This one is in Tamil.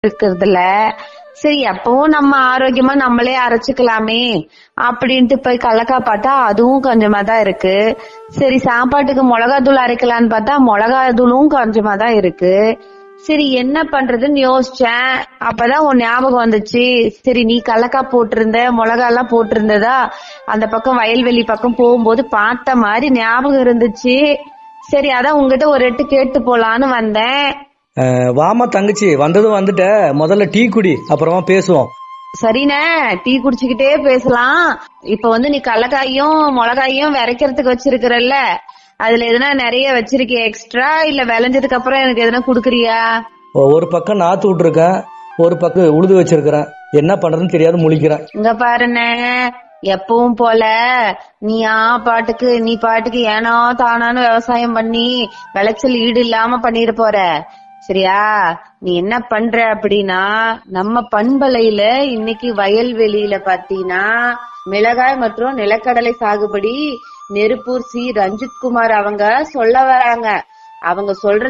இருக்கிறதுல சரி எப்பவும் நம்ம ஆரோக்கியமா நம்மளே அரைச்சுக்கலாமே அப்படின்ட்டு போய் கடலக்கா பார்த்தா அதுவும் கொஞ்சமா தான் இருக்கு சரி சாப்பாட்டுக்கு மிளகாத்தூள் அரைக்கலான்னு பார்த்தா மிளகாத்தூளும் கொஞ்சமா தான் இருக்கு சரி என்ன பண்றதுன்னு யோசிச்சேன் அப்பதான் உன் ஞாபகம் வந்துச்சு சரி நீ கடலக்கா போட்டிருந்த மிளகா எல்லாம் போட்டிருந்ததா அந்த பக்கம் வயல்வெளி பக்கம் போகும்போது பார்த்த மாதிரி ஞாபகம் இருந்துச்சு சரி அதான் உங்ககிட்ட ஒரு எட்டு கேட்டு போலான்னு வந்தேன் அஹ், வாம்மா தங்கச்சி வந்ததும் வந்துட்ட முதல்ல டீ குடி அப்புறமா பேசுவோம் சரிண்ணே டீ குடிச்சுக்கிட்டே பேசலாம் இப்ப வந்து நீ கடலக்காயும் மிளகாயும் விரைக்கிறதுக்கு வச்சிருக்கிறல்ல அதுல எதுனா நிறைய வச்சிருக்கிய எக்ஸ்ட்ரா இல்ல விளைஞ்சதுக்கு அப்புறம் எனக்கு எதுனா குடுக்குறியா ஒரு பக்கம் நாத்து விட்டுருக்கேன் ஒரு பக்கம் உழுது வச்சிருக்கிறேன் என்ன பண்றதுன்னு தெரியாது முழிக்கிறேன் இங்க பாருண்ணே எப்பவும் போல நீயா பாட்டுக்கு நீ பாட்டுக்கு ஏனோ தானான்னு விவசாயம் பண்ணி விளைச்சல் ஈடு இல்லாம பண்ணிட்டு போற சரியா நீ என்ன பண்ற அப்படின்னா நம்ம பண்பலையில இன்னைக்கு வயல்வெளியில பாத்தீங்கன்னா மிளகாய் மற்றும் நிலக்கடலை சாகுபடி நெருப்பூர் சி ரஞ்சித் குமார் அவங்க சொல்ல வராங்க அவங்க சொல்ற